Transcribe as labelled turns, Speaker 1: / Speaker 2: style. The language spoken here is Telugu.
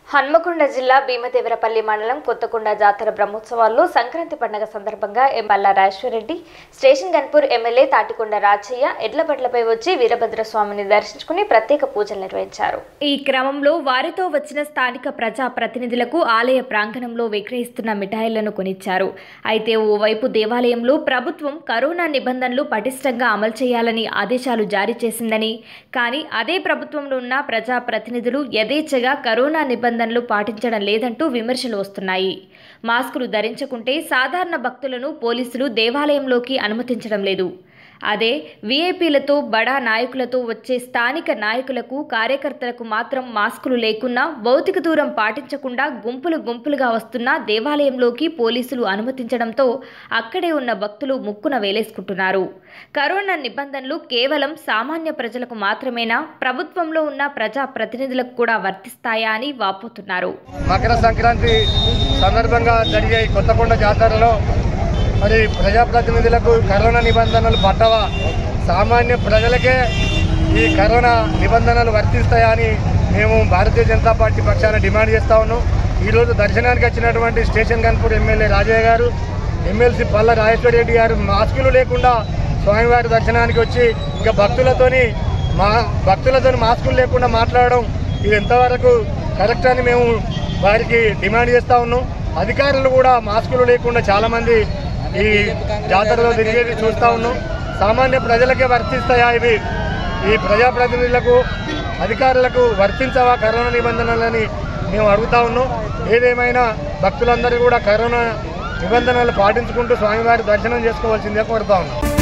Speaker 1: హన్మకొండ జిల్లా భీమదేవరపల్లి మండలం కొత్తకొండ జాతర బ్రహ్మోత్సవాల్లో సంక్రాంతి పండుగ సందర్భంగా ఎంపల్ల రాజేశ్వరరెడ్డి స్టేషన్ గన్పూర్ ఎమ్మెల్యే తాటికొండ రాచయ్య ఎడ్లబండ్లపై వచ్చి వీరభద్ర స్వామిని దర్శించుకుని ప్రత్యేక పూజలు నిర్వహించారు ఈ క్రమంలో వారితో వచ్చిన స్థానిక ప్రజా ప్రతినిధులకు ఆలయ ప్రాంగణంలో విక్రయిస్తున్న మిఠాయిలను కొనిచ్చారు అయితే ఓవైపు దేవాలయంలో ప్రభుత్వం కరోనా నిబంధనలు పటిష్టంగా అమలు చేయాలని ఆదేశాలు జారీ చేసిందని కానీ అదే ప్రభుత్వంలో ఉన్న ప్రజా ప్రతినిధులు యథేచ్ఛగా కరోనా నిబంధనలు పాటించడం లేదంటూ విమర్శలు వస్తున్నాయి మాస్కులు ధరించకుంటే సాధారణ భక్తులను పోలీసులు దేవాలయంలోకి అనుమతించడం లేదు అదే వీఐపీలతో బడా నాయకులతో వచ్చే స్థానిక నాయకులకు కార్యకర్తలకు మాత్రం మాస్కులు లేకున్నా భౌతిక దూరం పాటించకుండా గుంపులు గుంపులుగా వస్తున్న దేవాలయంలోకి పోలీసులు అనుమతించడంతో అక్కడే ఉన్న భక్తులు ముక్కున వేలేసుకుంటున్నారు కరోనా నిబంధనలు కేవలం సామాన్య ప్రజలకు మాత్రమేనా ప్రభుత్వంలో ఉన్న ప్రజా ప్రతినిధులకు కూడా వర్తిస్తాయా అని వాపోతున్నారు
Speaker 2: మకర సంక్రాంతి సందర్భంగా జరిగే ఈ కొత్తకొండ జాతరలో మరి ప్రజాప్రతినిధులకు కరోనా నిబంధనలు పట్టవా సామాన్య ప్రజలకే ఈ కరోనా నిబంధనలు వర్తిస్తాయా అని మేము భారతీయ జనతా పార్టీ పక్షాన డిమాండ్ చేస్తా ఉన్నాం ఈరోజు దర్శనానికి వచ్చినటువంటి స్టేషన్ కన్పూర్ ఎమ్మెల్యే రాజయ్య గారు ఎమ్మెల్సీ పల్ల రాజేశ్వర రెడ్డి గారు మాస్కులు లేకుండా స్వామివారి దర్శనానికి వచ్చి ఇంకా భక్తులతోని మా భక్తులతో మాస్కులు లేకుండా మాట్లాడడం ఇది ఎంతవరకు కరెక్ట్ అని మేము వారికి డిమాండ్ చేస్తూ ఉన్నాం అధికారులు కూడా మాస్కులు లేకుండా చాలామంది ఈ జాతరలో తిరిగేది చూస్తూ ఉన్నాం సామాన్య ప్రజలకే వర్తిస్తాయా ఇవి ఈ ప్రజాప్రతినిధులకు అధికారులకు వర్తించవా కరోనా నిబంధనలని మేము అడుగుతా ఉన్నాం ఏదేమైనా భక్తులందరూ కూడా కరోనా నిబంధనలు పాటించుకుంటూ స్వామివారి దర్శనం చేసుకోవాల్సిందే కోరుతా ఉన్నాం